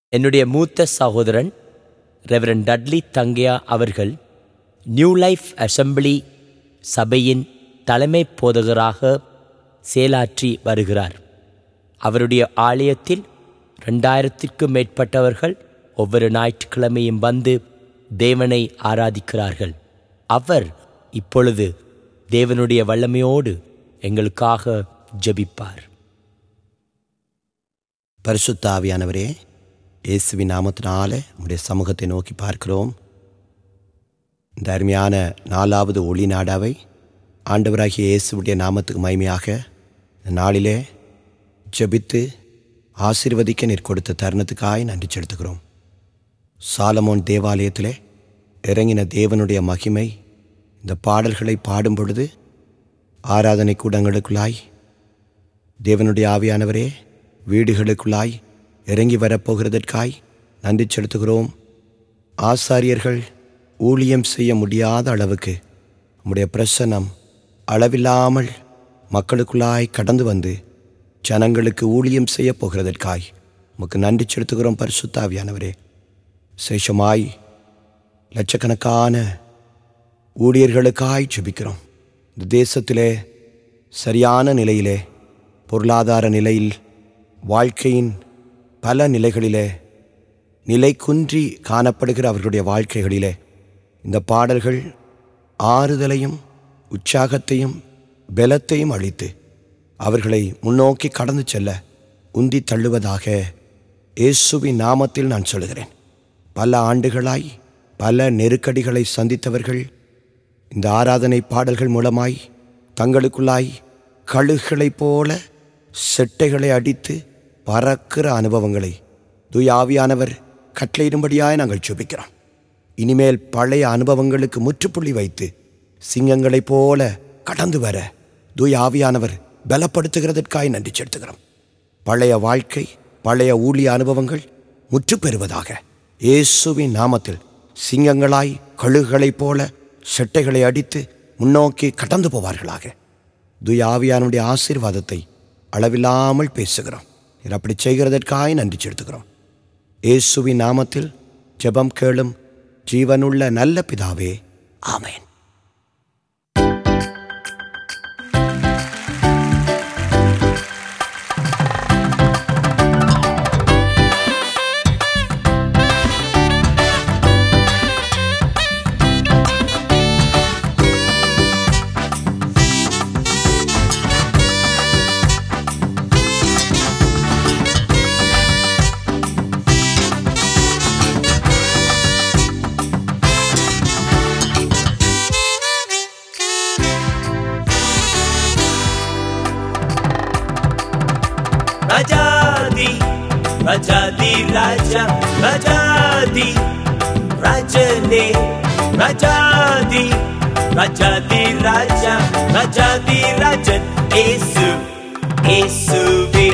என்னுடைய மூத்த சகோதரன் ரெவரன் டட்லி தங்கையா அவர்கள் நியூ லைஃப் அசெம்பிளி சபையின் தலைமை போதகராக செயலாற்றி வருகிறார் அவருடைய ஆலயத்தில் ரெண்டாயிரத்திற்கும் மேற்பட்டவர்கள் ஒவ்வொரு ஞாயிற்றுக்கிழமையும் வந்து தேவனை ஆராதிக்கிறார்கள் அவர் இப்பொழுது தேவனுடைய வல்லமையோடு எங்களுக்காக ஜெபிப்பார் பரிசுத்த ஆவியானவரே இயேசுவின் நாமத்தினால உம்முடைய சமூகத்தை நோக்கி பார்க்கிறோம் இந்த அருமையான நாலாவது ஒளி நாடாவை ஆண்டவராகிய இயேசுவுடைய நாமத்துக்கு மகிமையாக இந்த நாளிலே ஜெபித்து ஆசீர்வதிக்க நீர் கொடுத்த தருணத்துக்காய் நன்றி செலுத்துகிறோம் சாலமோன் தேவாலயத்திலே இறங்கின தேவனுடைய மகிமை இந்த பாடல்களை பாடும் பொழுது ஆராதனை கூடங்களுக்குள்ளாய் தேவனுடைய ஆவியானவரே வீடுகளுக்குள்ளாய் இறங்கி வரப்போகிறதற்காய் நன்றி செலுத்துகிறோம் ஆசாரியர்கள் ஊழியம் செய்ய முடியாத அளவுக்கு உம்முடைய பிரசன்னம் அளவில்லாமல் மக்களுக்குள்ளாய் கடந்து வந்து ஜனங்களுக்கு ஊழியம் செய்ய போகிறதற்காய் உமக்கு நன்றி செலுத்துகிறோம் பரிசுத்தாவியானவரே சேஷமாய் லட்சக்கணக்கான ஊழியர்களுக்காய் ஜெபிக்கிறோம் இந்த தேசத்திலே சரியான நிலையிலே பொருளாதார நிலையில் வாழ்க்கையின் பல நிலைகளிலே நிலை குன்றி காணப்படுகிற அவர்களுடைய வாழ்க்கைகளிலே இந்த பாடல்கள் ஆறுதலையும் உற்சாகத்தையும் பலத்தையும் அளித்து அவர்களை முன்னோக்கி கடந்து செல்ல உந்தி தள்ளுவதாக இயேசுவின் நாமத்தில் நான் சொல்கிறேன் பல ஆண்டுகளாய் பல நெருக்கடிகளை சந்தித்தவர்கள் இந்த ஆராதனை பாடல்கள் மூலமாய் தங்களுக்குள்ளாய் கழுகுகளைப் போல செட்டைகளை அடித்து பறக்கிற அனுபவங்களை துயாவியானவர் கட்டளையிடும்படியாய் நாங்கள் ஜெபிக்கிறோம் இனிமேல் பழைய அனுபவங்களுக்கு முற்றுப்புள்ளி வைத்து சிங்கங்களைப் போல கடந்து வர துயாவியானவர் பலப்படுத்துகிறதற்காய் நன்றி செலுத்துகிறோம் பழைய வாழ்க்கை பழைய ஊழிய அனுபவங்கள் முற்று பெறுவதாக இயேசுவின் நாமத்தில் சிங்கங்களாய் கழுகுகளைப் போல செட்டைகளை அடித்து முன்னோக்கி கடந்து போவார்களாக துயாவியானுடைய ஆசீர்வாதத்தை அளவில்லாமல் பேசுகிறோம் நீர் அப்படி செய்கிறதற்காய் நன்றி செலுத்துகிறோம் இயேசுவின் நாமத்தில் ஜெபம் கேளும் ஜீவனுள்ள நல்ல பிதாவே ஆமென் Rajadi, Rajadi Raja, Rajadi, Rajane, Rajadi, Rajadi Raja, Rajadi Rajan, Esu, Esuvi.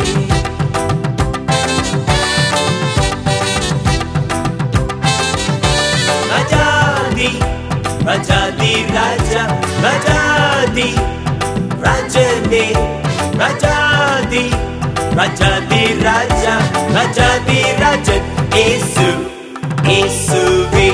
Rajadi, Rajadi Raja, Rajadi, Rajane, Rajadi, Rajadi Raja, Rajadi Rajan, Esu, Esuvi.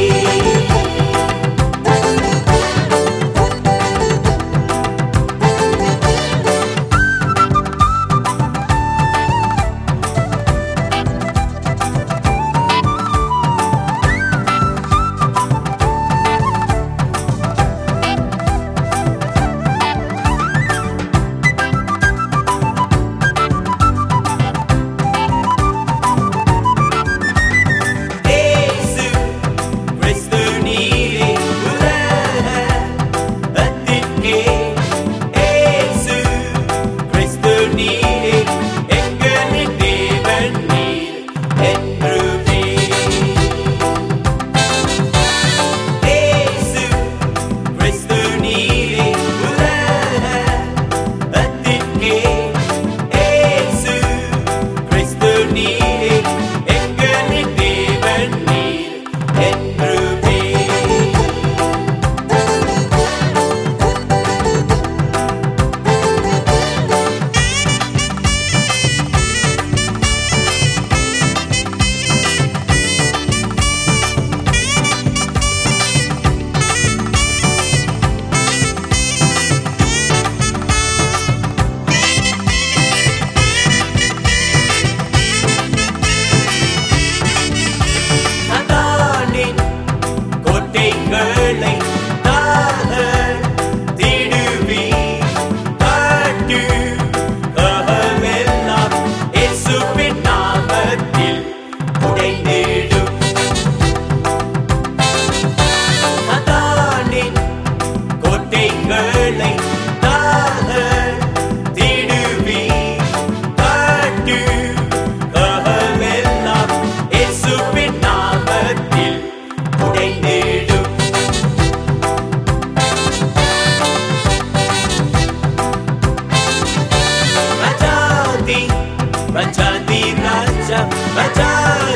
Esu,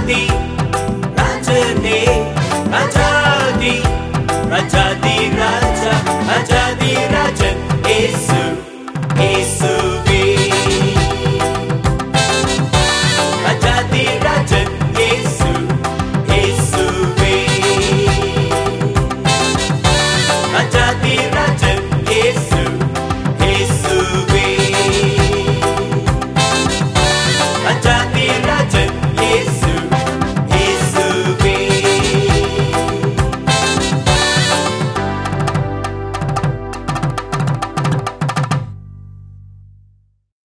ராஜாதி ராஜனே ராஜாதி ராஜாதி ராஜா ராஜாதி ராஜன் ஏசு